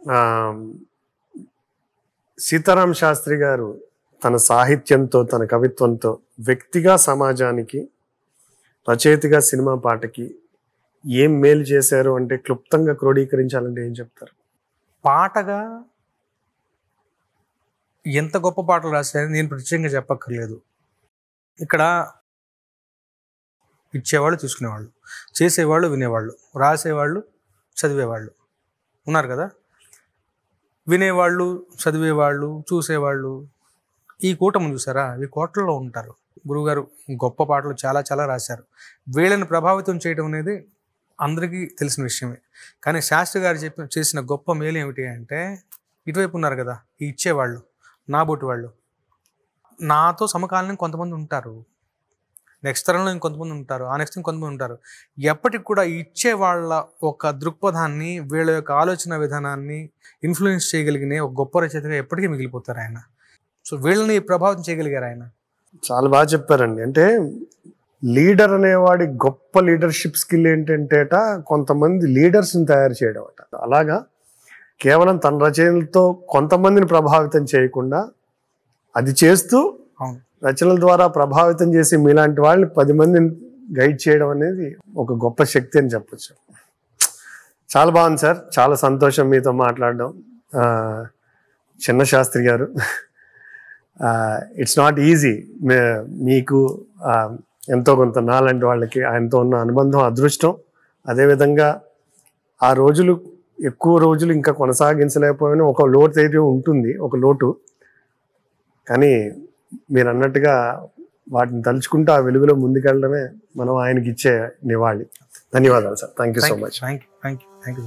ఆ, సీతారాం శాస్త్రి గారు తన సాహిత్యంతో తన కవిత్వంతో వ్యక్తిగా సమాజానికి రచయితగా సినిమా పాటకి ఏం మేలు చేశారు అంటే క్లుప్తంగా క్రోడీకరించాలంటే ఏం చెప్తారు పాటగా ఎంత గొప్ప పాటలు రాశారని నేను ప్రత్యేకంగా చెప్పక్కర్లేదు ఇక్కడ ఇచ్చేవాళ్ళు తీసుకునేవాళ్ళు చేసేవాళ్ళు వినేవాళ్ళు రాసేవాళ్ళు చదివేవాళ్ళు ఉన్నారు కదా వినేవాళ్ళు చదివేవాళ్ళు చూసేవాళ్ళు ఈ కూటమి చూసారా ఈ కోట్లలో ఉంటారు గురువుగారు గొప్ప పాటలు చాలా చాలా రాశారు వీళ్ళని ప్రభావితం చేయడం అనేది అందరికీ తెలిసిన విషయమే కానీ శాస్త్రి గారు చెప్పిన చేసిన గొప్ప మేలు ఏమిటి అంటే ఇటువైపు ఉన్నారు కదా ఈ ఇచ్చేవాళ్ళు నా బోటి వాళ్ళు నాతో సమకాలీనం కొంతమంది ఉంటారు నెక్స్ట్ తరంలో ఇంకొంతమంది ఉంటారు ఆ నెక్స్ట్ ఇంకొంతమంది ఉంటారు ఎప్పటికి కూడా ఈ ఇచ్చే వాళ్ళ ఒక దృక్పథాన్ని వీళ్ళ యొక్క ఆలోచన విధానాన్ని ఇన్ఫ్లుయెన్స్ చేయగలిగిన ఒక గొప్ప రచయితగా ఎప్పటికీ మిగిలిపోతారు ఆయన సో వీళ్ళని ప్రభావితం చేయగలిగారు ఆయన చాలా బాగా చెప్పారండి అంటే లీడర్ అనేవాడి గొప్ప లీడర్షిప్ స్కిల్ ఏంటంటేట కొంతమంది లీడర్స్ని తయారు చేయడం అట అలాగా కేవలం తన రచనలతో కొంతమందిని ప్రభావితం చేయకుండా అది చేస్తూ అవును రచనల ద్వారా ప్రభావితం చేసి మీలాంటి వాళ్ళని పది మందిని గైడ్ చేయడం అనేది ఒక గొప్ప శక్తి అని చెప్పొచ్చు చాలా బాగుంది సార్ చాలా సంతోషం మీతో మాట్లాడడం ఆ, చిన్న శాస్త్రి గారు ఇట్స్ నాట్ ఈజీ మీకు ఆ, ఎంతో కొంత నాలాంటి వాళ్ళకి ఆయనతో ఉన్న అనుబంధం అదృష్టం అదేవిధంగా ఆ రోజులు ఎక్కువ రోజులు ఇంకా కొనసాగించలేకపోయినా ఒక లోటు అయితే ఉంటుంది ఒక లోటు కానీ మీరు అన్నట్టుగా వాటిని తలుచుకుంటూ ఆ వెలుగులో ముందుకెళ్ళడమే మనం ఆయనకి ఇచ్చే నివాళి ధన్యవాదాలు sir thank you so much thank you thank you